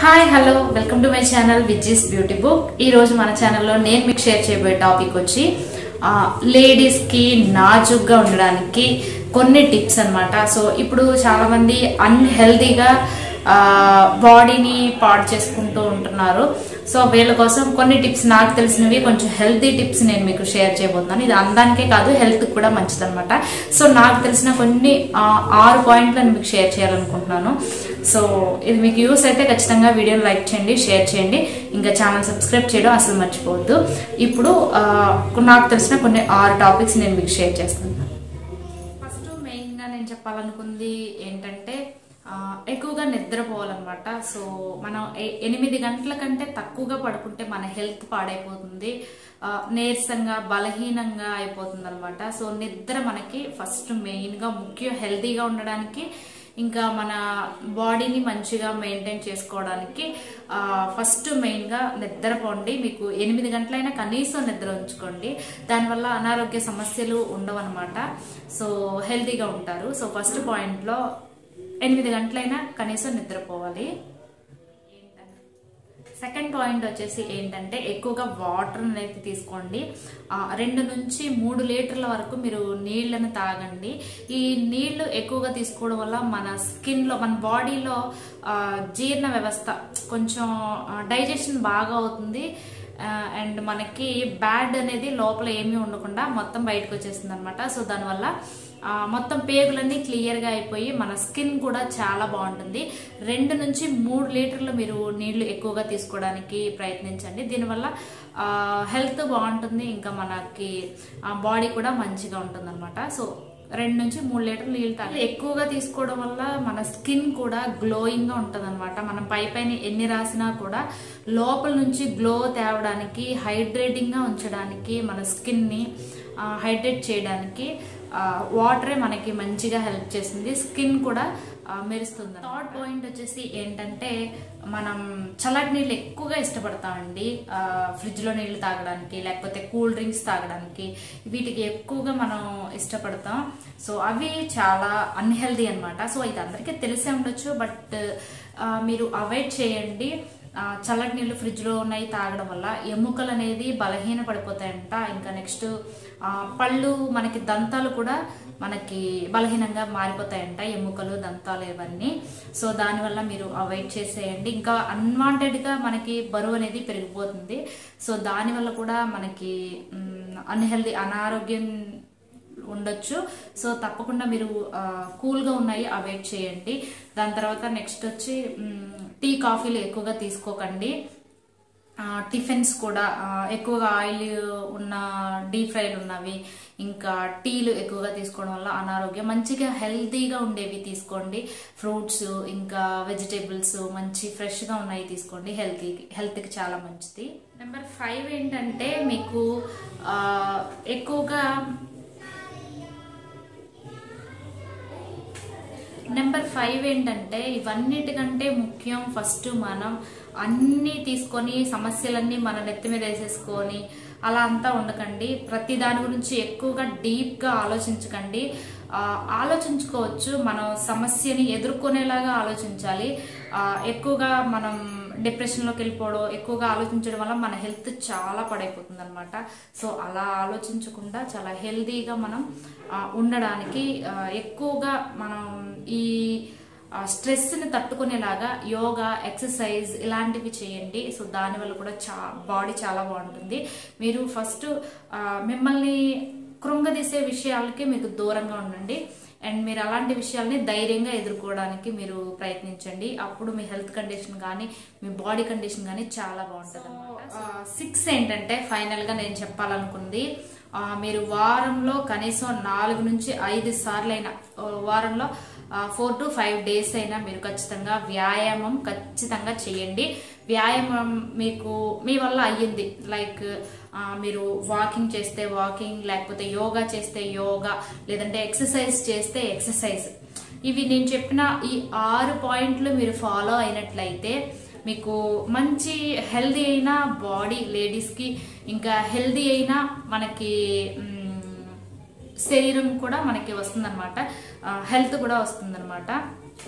hi hello welcome to my channel Vijji's beauty book ఈ రోజు మన ఛానల్లో నేను మీకు షేర్ చేయబోయే టాపిక్ వచ్చి ఆ, లేడీస్ కి నాజుగ్గా ఉండడానికి కొన్ని టిప్స్ అన్నమాట సో ఇప్పుడు చాలా మంది అన్హెల్దీగా బాడీని పాడు చేసుకుంటూ ఉంటున్నారు సో వీళ్ళ కోసం కొన్ని టిప్స్ నాకు తెలిసినవి కొంచెం హెల్తీ టిప్స్ నేను మీకు షేర్ చేయబోతున్నాను ఇది అందానికే కాదు హెల్త్ కూడా మంచిదన్నమాట సో నాకు తెలిసిన కొన్ని ఆ, ఆరు పాయింట్లను మీకు షేర్ చేయాలనుకుంటున్నాను సో ఇది మీకు యూస్ అయితే ఖచ్చితంగా వీడియోని లైక్ చేయండి షేర్ చేయండి ఇంకా ఛానల్ సబ్స్క్రైబ్ చేయడం అసలు మర్చిపోవద్దు ఇప్పుడు ఆ, నాకు తెలిసిన కొన్ని ఆరు టాపిక్స్ నేను మీకు షేర్ చేస్తాను ఫస్ట్ మెయిన్గా నేను చెప్పాలనుకుంది ఏంటంటే ఆ, ఎక్కువగా నిద్రపోవాలన్నమాట సో మనం ఎ- ఎనిమిది గంటల కంటే తక్కువగా పడుకుంటే మన హెల్త్ పాడైపోతుంది ఆ, నీరసంగా బలహీనంగా అయిపోతుంది అనమాట సో నిద్ర మనకి ఫస్ట్ మెయిన్గా ముఖ్యం హెల్తీగా ఉండడానికి ఇంకా మన బాడీని మంచిగా మెయింటైన్ చేసుకోవడానికి ఆ, ఫస్ట్ మెయిన్గా నిద్రపోండి మీకు ఎనిమిది గంటలైనా కనీసం నిద్ర ఉంచుకోండి దానివల్ల అనారోగ్య సమస్యలు ఉండవన్నమాట సో హెల్తీగా ఉంటారు సో ఫస్ట్ పాయింట్లో ఎనిమిది గంటలైనా కనీసం నిద్రపోవాలి సెకండ్ పాయింట్ వచ్చేసి ఏంటంటే ఎక్కువగా వాటర్ అనేది తీసుకోండి ఆ, రెండు నుంచి మూడు లీటర్ల వరకు మీరు నీళ్లను తాగండి ఈ నీళ్లు ఎక్కువగా తీసుకోవడం వల్ల మన స్కిన్లో మన బాడీలో ఆ, జీర్ణ వ్యవస్థ కొంచెం డైజెషన్ బాగా అవుతుంది అండ్ మనకి బ్యాడ్ అనేది లోపల ఏమీ ఉండకుండా మొత్తం బయటకు వచ్చేస్తుంది అనమాట సో దానివల్ల ఆ, మొత్తం పేగులన్నీ క్లియర్గా అయిపోయి మన స్కిన్ కూడా చాలా బాగుంటుంది రెండు నుంచి మూడు లీటర్లు మీరు నీళ్లు ఎక్కువగా తీసుకోవడానికి ప్రయత్నించండి దీనివల్ల హెల్త్ బాగుంటుంది ఇంకా మనకి బాడీ కూడా మంచిగా ఉంటుంది అనమాట సో రెండు నుంచి మూడు లీటర్లు నీళ్ళు తాగి ఎక్కువగా తీసుకోవడం వల్ల మన స్కిన్ కూడా గ్లోయింగ్ గా ఉంటది అనమాట మనం పై పైన ఎన్ని రాసినా కూడా లోపల నుంచి గ్లో తేవడానికి హైడ్రేటింగ్ గా ఉంచడానికి మన స్కిన్ ని హైడ్రేట్ చేయడానికి వాటరే మనకి మంచిగా హెల్ప్ చేస్తుంది స్కిన్ కూడా ఆ, మెరుస్తుంది థర్డ్ పాయింట్ వచ్చేసి ఏంటంటే మనం చల్లటి నీళ్ళు ఎక్కువగా ఇష్టపడతామండి ఫ్రిడ్జ్ లో నీళ్ళు తాగడానికి లేకపోతే కూల్ డ్రింక్స్ తాగడానికి వీటికి ఎక్కువగా మనం ఇష్టపడతాం సో అవి చాలా అన్హెల్దీ అన్నమాట సో ఇది అందరికీ తెలిసే ఉండొచ్చు బట్ మీరు అవాయిడ్ చేయండి ఆ, చల్లటి నీళ్ళు ఫ్రిడ్జ్లో ఉన్నాయి తాగడం వల్ల ఎముకలు అనేది బలహీన పడిపోతాయంట ఇంకా నెక్స్ట్ పళ్ళు మనకి దంతాలు కూడా మనకి బలహీనంగా మారిపోతాయంట ఎముకలు దంతాలు ఇవన్నీ సో దానివల్ల మీరు అవాయిడ్ చేసేయండి ఇంకా అన్వాంటెడ్గా మనకి బరువు అనేది పెరిగిపోతుంది సో దానివల్ల కూడా మనకి అన్హెల్దీ అనారోగ్యం ఉండొచ్చు సో తప్పకుండా మీరు ఆ, కూల్గా ఉన్నాయి అవాయిడ్ చేయండి దాని తర్వాత నెక్స్ట్ వచ్చి మ్, టీ కాఫీలు ఎక్కువగా తీసుకోకండి ఆ, టిఫిన్స్ కూడా ఆ, ఎక్కువగా ఆయిల్ ఉన్న డీప్ ఫ్రైలు ఉన్నవి ఇంకా టీలు ఎక్కువగా తీసుకోవడం వల్ల అనారోగ్యం మంచిగా హెల్తీగా ఉండేవి తీసుకోండి ఫ్రూట్స్ ఇంకా వెజిటేబుల్స్ మంచి ఫ్రెష్గా ఉన్నాయి తీసుకోండి హెల్తీ హెల్త్కి చాలా మంచిది నెంబర్ ఫైవ్ ఏంటంటే మీకు ఆ, ఎక్కువగా నెంబర్ ఫైవ్ ఏంటంటే ఇవన్నిటికంటే ముఖ్యం ఫస్ట్ మనం అన్నీ తీసుకొని సమస్యలన్నీ మన నెత్తి మీద వేసేసుకొని అలా అంతా ఉండకండి ప్రతి దాని గురించి ఎక్కువగా డీప్గా ఆలోచించకండి ఆ, ఆలోచించుకోవచ్చు మనం సమస్యని ఎదుర్కొనేలాగా ఆలోచించాలి ఆ, ఎక్కువగా మనం డిప్రెషన్లోకి వెళ్ళిపోవడం ఎక్కువగా ఆలోచించడం వల్ల మన హెల్త్ చాలా పడైపోతుంది అనమాట సో అలా ఆలోచించకుండా చాలా హెల్తీగా మనం ఆ, ఉండడానికి ఆ, ఎక్కువగా మనం ఈ ఆ, స్ట్రెస్ని తట్టుకునేలాగా యోగా ఎక్సర్సైజ్ ఇలాంటివి చేయండి సో దానివల్ల కూడా చా బాడీ చాలా బాగుంటుంది మీరు ఫస్ట్ ఆ, మిమ్మల్ని కృంగదీసే విషయాలకి మీకు దూరంగా ఉండండి అండ్ మీరు అలాంటి విషయాల్ని ధైర్యంగా ఎదుర్కోవడానికి మీరు ప్రయత్నించండి అప్పుడు మీ హెల్త్ కండిషన్ కానీ మీ బాడీ కండిషన్ కానీ చాలా బాగుంటుంది అనమాట సిక్స్ ఏంటంటే ఫైనల్గా నేను చెప్పాలనుకుంది ఆ, మీరు వారంలో కనీసం నాలుగు నుంచి ఐదు సార్లు అయినా వారంలో ఫోర్ టు ఫైవ్ డేస్ అయినా మీరు ఖచ్చితంగా వ్యాయామం ఖచ్చితంగా చేయండి వ్యాయామం మీకు మీ వల్ల అయ్యింది లైక్ ఆ, మీరు వాకింగ్ చేస్తే వాకింగ్ లేకపోతే యోగా చేస్తే యోగా లేదంటే ఎక్సర్సైజ్ చేస్తే ఎక్సర్సైజ్ ఇవి నేను చెప్పిన ఈ ఆరు పాయింట్లు మీరు ఫాలో అయినట్లయితే మీకు మంచి హెల్దీ అయిన బాడీ లేడీస్కి ఇంకా హెల్దీ అయిన మనకి మ్, శరీరం కూడా మనకి వస్తుందన్నమాట హెల్త్ కూడా వస్తుందన్నమాట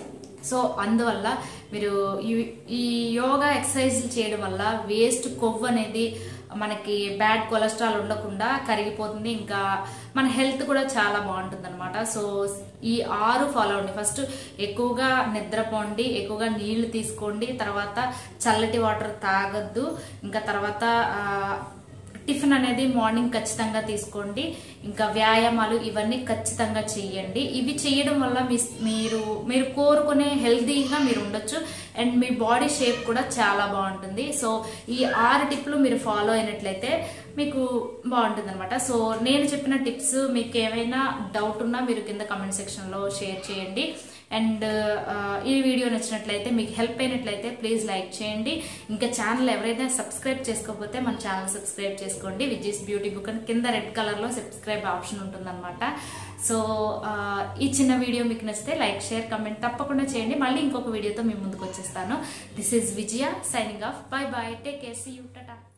సో అందువల్ల మీరు ఈ- ఈ యోగా ఎక్సర్సైజ్ చేయడం వల్ల వేస్ట్ కొవ్వు అనేది మనకి బ్యాడ్ కొలెస్ట్రాల్ ఉండకుండా కరిగిపోతుంది ఇంకా మన హెల్త్ కూడా చాలా బాగుంటుంది అనమాట సో ఈ ఆరు ఫాలో అవ్వండి ఫస్ట్ ఎక్కువగా నిద్రపోండి ఎక్కువగా నీళ్లు తీసుకోండి తర్వాత చల్లటి వాటర్ తాగొద్దు ఇంకా తర్వాత ఆ, టిఫిన్ అనేది మార్నింగ్ ఖచ్చితంగా తీసుకోండి ఇంకా వ్యాయామాలు ఇవన్నీ ఖచ్చితంగా చేయండి ఇవి చేయడం వల్ల మీ మీరు మీరు కోరుకునే హెల్తీగా మీరు ఉండొచ్చు అండ్ మీ బాడీ షేప్ కూడా చాలా బాగుంటుంది సో ఈ ఆరు టిప్లు మీరు ఫాలో అయినట్లయితే మీకు బాగుంటుంది అనమాట సో నేను చెప్పిన టిప్స్ మీకు ఏమైనా డౌట్ ఉన్నా మీరు కింద కమెంట్ సెక్షన్లో షేర్ చేయండి అండ్ ఈ వీడియో నచ్చినట్లయితే మీకు హెల్ప్ అయినట్లయితే ప్లీజ్ లైక్ చేయండి ఇంకా ఛానల్ ఎవరైనా సబ్స్క్రైబ్ చేసుకోకపోతే మన ఛానల్ సబ్స్క్రైబ్ చేసుకోండి విజయస్ బ్యూటీ బుక్ అని కింద రెడ్ కలర్లో సబ్స్క్రైబ్ ఆప్షన్ ఉంటుందన్నమాట సో ఆ, ఈ చిన్న వీడియో మీకు నచ్చితే లైక్ షేర్ కమెంట్ తప్పకుండా చేయండి మళ్ళీ ఇంకొక వీడియోతో మీ ముందుకు వచ్చేస్తాను this is Vijaya signing off bye bye take care see you Tata